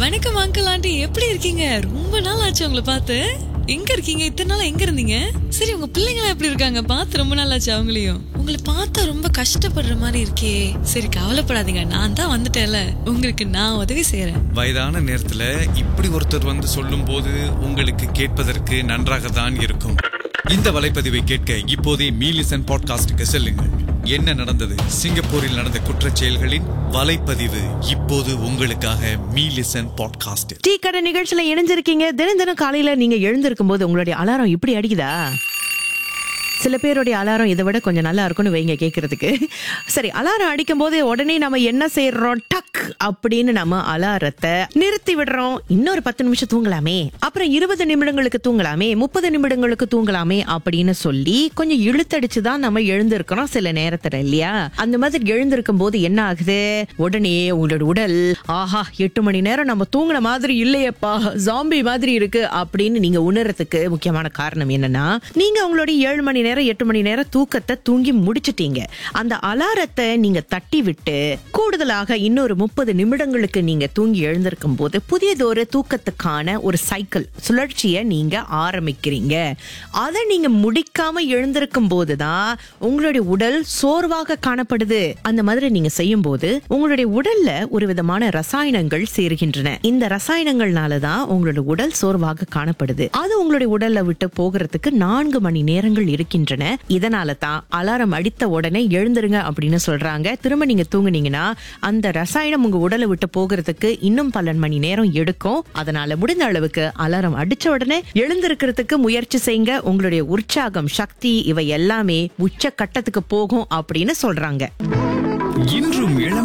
வணக்கம் uncle aunty எப்படி இருக்கீங்க ரொம்ப நாள் ஆச்சு உங்களை பார்த்து எங்க இருக்கீங்க இத்தனை நாள் எங்க இருந்தீங்க சரி உங்க பிள்ளைங்களா எப்படி இருக்காங்க பார்த்து ரொம்ப நாள் ஆச்சு அவங்களையும் உங்களை பார்த்தா ரொம்ப கஷ்டப்படுற மாதிரி இருக்கே சரி கவலைப்படாதீங்க நான் தான் வந்துட்டேன்ல உங்களுக்கு நான் உதவி செய்யறேன் வயதான நேரத்துல இப்படி ஒருத்தர் வந்து சொல்லும்போது உங்களுக்கு கேட்பதற்கு நன்றாக தான் இருக்கும் இந்த வலைப்பதிவை கேட்க இப்போதே மீலிசன் பாட்காஸ்டுக்கு செல்லுங்கள் என்ன நடந்தது சிங்கப்பூரில் நடந்த குற்றச் செயல்களின் வலைப்பதிவு இப்போது உங்களுக்காக மீலிசன் பாட்காஸ்ட் டீ கடை நிகழ்ச்சியில இணைஞ்சிருக்கீங்க தினம் தினம் காலையில நீங்க எழுந்திருக்கும் போது உங்களுடைய அலாரம் இப்படி அடிக்குதா சில பேருடைய அலாரம் இதை விட கொஞ்சம் நல்லா இருக்கும்னு வைங்க கேட்கறதுக்கு சரி அலாரம் அடிக்கும் போது உடனே நம்ம என்ன செய்யறோம் டக் அப்படின்னு நம்ம அலாரத்தை நிறுத்தி விடுறோம் இன்னொரு பத்து நிமிஷம் தூங்கலாமே அப்புறம் இருபது நிமிடங்களுக்கு தூங்கலாமே முப்பது நிமிடங்களுக்கு தூங்கலாமே அப்படின்னு சொல்லி கொஞ்சம் இழுத்தடிச்சு தான் நம்ம எழுந்திருக்கிறோம் சில நேரத்துல இல்லையா அந்த மாதிரி எழுந்திருக்கும் போது என்ன ஆகுது உடனே உங்களோட உடல் ஆஹா எட்டு மணி நேரம் நம்ம தூங்குன மாதிரி இல்லையப்பா ஜாம்பி மாதிரி இருக்கு அப்படின்னு நீங்க உணர்றதுக்கு முக்கியமான காரணம் என்னன்னா நீங்க உங்களுடைய ஏழு மணி நேரம் எட்டு மணி நேரம் தூக்கத்தை தூங்கி முடிச்சிட்டீங்க அந்த அலாரத்தை நீங்க தட்டி விட்டு கூடுதலாக இன்னொரு முப்பது நிமிடங்களுக்கு நீங்க தூங்கி எழுந்திருக்கும் போது புதியதொரு தூக்கத்துக்கான ஒரு சைக்கிள் சுழற்சியை நீங்க ஆரம்பிக்கிறீங்க அதை நீங்க முடிக்காம எழுந்திருக்கும் போதுதான் உங்களுடைய உடல் சோர்வாக காணப்படுது அந்த மாதிரி நீங்க செய்யும் போது உங்களுடைய உடல்ல ஒரு விதமான ரசாயனங்கள் சேருகின்றன இந்த ரசாயனங்கள்னால தான் உங்களோட உடல் சோர்வாக காணப்படுது அது உங்களுடைய உடல்ல விட்டு போகிறதுக்கு நான்கு மணி நேரங்கள் இருக்கின்றன இதனால தான் அலாரம் அடித்த உடனே எழுந்துருங்க அப்படின்னு சொல்றாங்க திரும்ப நீங்க தூங்குனீங்கன்னா அந்த ரசாயனம் உங்க உடலை விட்டு போகிறதுக்கு இன்னும் பல மணி நேரம் எடுக்கும் அதனால முடிந்த அளவுக்கு அலாரம் அடிச்ச உடனே எழுந்திருக்கிறதுக்கு முயற்சி செய்யுங்க உங்களுடைய உற்சாகம் சக்தி இவை எல்லாமே உச்ச கட்டத்துக்கு போகும் அப்படின்னு சொல்றாங்க இன்றும் இளம்